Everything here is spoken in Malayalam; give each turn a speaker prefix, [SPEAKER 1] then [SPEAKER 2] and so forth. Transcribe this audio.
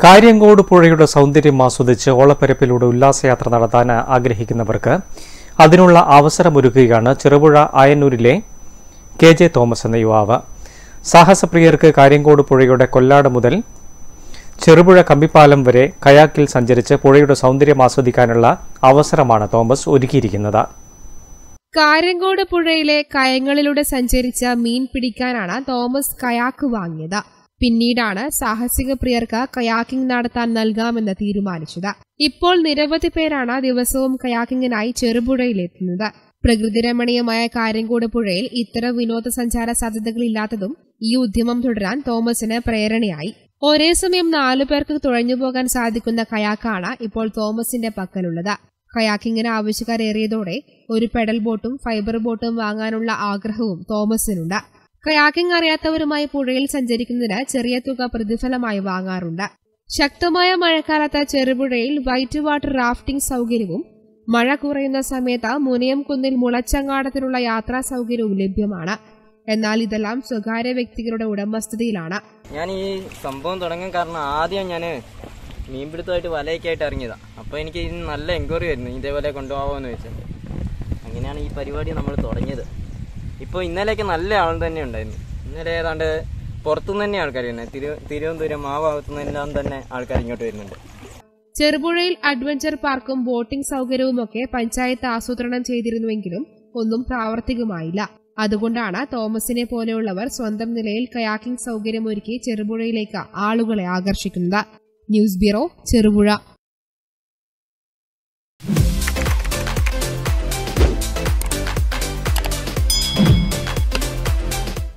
[SPEAKER 1] കാര്യങ്കോട് പുഴയുടെ സൗന്ദര്യം ആസ്വദിച്ച് ഓളപ്പരപ്പിലൂടെ ഉല്ലാസയാത്ര നടത്താൻ ആഗ്രഹിക്കുന്നവർക്ക് അതിനുള്ള അവസരമൊരുക്കുകയാണ് ചെറുപുഴ ആയന്നൂരിലെ കെ ജെ തോമസ് എന്ന യുവാവ് സാഹസപ്രിയർക്ക് കാര്യങ്കോട് പുഴയുടെ കൊല്ലാട് മുതൽ ചെറുപുഴ കമ്പിപ്പാലം വരെ കയാക്കിൽ സഞ്ചരിച്ച് പുഴയുടെ സൗന്ദര്യം ആസ്വദിക്കാനുള്ള അവസരമാണ് തോമസ് ഒരുക്കിയിരിക്കുന്നത്
[SPEAKER 2] കാരങ്കോട് പുഴയിലെ കയങ്ങളിലൂടെ സഞ്ചരിച്ച മീൻ പിടിക്കാനാണ് തോമസ് കയാക്ക് വാങ്ങിയത് പിന്നീടാണ് സാഹസിക പ്രിയർക്ക് കയാക്കിംഗ് നടത്താൻ നൽകാമെന്ന് തീരുമാനിച്ചത് ഇപ്പോൾ നിരവധി പേരാണ് ദിവസവും കയാക്കിങ്ങിനായി ചെറുപുഴയിലെത്തുന്നത് പ്രകൃതിരമണീയമായ കാര്യങ്കോട് പുഴയിൽ ഇത്തരം വിനോദസഞ്ചാര സാധ്യതകളില്ലാത്തതും ഈ ഉദ്യമം തുടരാൻ തോമസിന് പ്രേരണയായി ഒരേ സമയം നാലു പേർക്ക് തുഴഞ്ഞുപോകാൻ സാധിക്കുന്ന കയാക്കാണ് ഇപ്പോൾ തോമസിന്റെ പക്കലുള്ളത് കയാക്കിങ്ങിന് ആവശ്യക്കാരേറിയതോടെ ഒരു പെഡൽ ബോട്ടും ഫൈബർ ബോട്ടും വാങ്ങാനുള്ള ആഗ്രഹവും തോമസിനുണ്ട് കയാക്കിംഗ് അറിയാത്തവരുമായി പുഴയിൽ സഞ്ചരിക്കുന്നതിന് ചെറിയ തുക പ്രതിഫലമായി വാങ്ങാറുണ്ട് ശക്തമായ മഴക്കാലത്ത് ചെറുപുഴയിൽ വൈറ്റ് വാട്ടർ റാഫ്റ്റിംഗ് സൗകര്യവും മഴ കുറയുന്ന സമയത്ത് മുനയം കുന്നിൽ മുളച്ചങ്ങാടത്തിനുള്ള യാത്രാ സൗകര്യവും ലഭ്യമാണ് എന്നാൽ ഇതെല്ലാം സ്വകാര്യ വ്യക്തികളുടെ ഉടമസ്ഥതയിലാണ്
[SPEAKER 3] ഞാൻ ഈ സംഭവം തുടങ്ങാൻ കാരണം ആദ്യം ഞാൻ മീൻപിടുത്തമായിട്ട് വലയൊക്കെ ആയിട്ട് ഇറങ്ങിയതാണ് അപ്പോൾ എനിക്ക് ഇതിന് നല്ല എൻക്വയറി വരുന്നു ഇതേപോലെ കൊണ്ടുപോകാമെന്ന് വെച്ചിട്ട് അങ്ങനെയാണ് ഈ പരിപാടി നമ്മൾ തുടങ്ങിയത് ഇപ്പോൾ ഇന്നലെയൊക്കെ നല്ല ആൾ തന്നെ ഉണ്ടായിരുന്നു ഇന്നലെ ഏതാണ്ട് പുറത്തുനിന്ന് തന്നെ ആൾക്കാർ വരുന്നത് തിരു തിരുവനന്തപുരം ആ ഭാഗത്തു നിന്നെല്ലാം തന്നെ ആൾക്കാർ ഇങ്ങോട്ട് വരുന്നുണ്ട്
[SPEAKER 2] ചെറുപുഴയിൽ അഡ്വഞ്ചർ പാർക്കും ബോട്ടിംഗ് സൗകര്യവുമൊക്കെ പഞ്ചായത്ത് ആസൂത്രണം ചെയ്തിരുന്നുവെങ്കിലും ഒന്നും പ്രാവർത്തികമായില്ല അതുകൊണ്ടാണ് തോമസിനെ പോലെയുള്ളവർ സ്വന്തം നിലയിൽ കയാക്കിംഗ് സൗകര്യമൊരുക്കി ചെറുപുഴയിലേക്ക് ആളുകളെ ആകർഷിക്കുന്നത് ന്യൂസ് ബ്യൂറോ ചെറുപുഴ